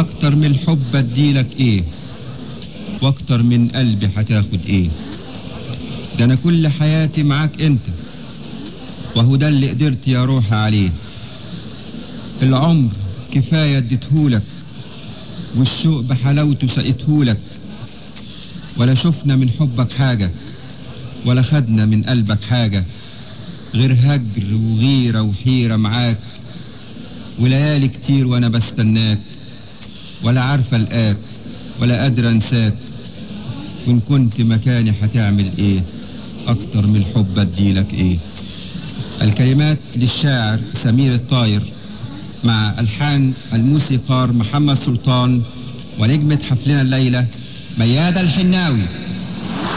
اكتر من الحب اديلك ايه واكتر من قلبي هتاخد ايه ده انا كل حياتي معاك انت وهو ده اللي قدرت يا روحي عليه العمر كفاية اديتهولك والشوق بحلاوته سقيتهولك ولا شفنا من حبك حاجة ولا خدنا من قلبك حاجة غير هجر وغيرة وحيرة معاك وليالي كتير وانا بستناك ولا عارفة القاك ولا قادرة انساك وان كنت مكاني هتعمل ايه اكتر من الحب اديلك ايه الكلمات للشاعر سمير الطاير مع الحان الموسيقار محمد سلطان ونجمة حفلنا الليلة ميادة الحناوي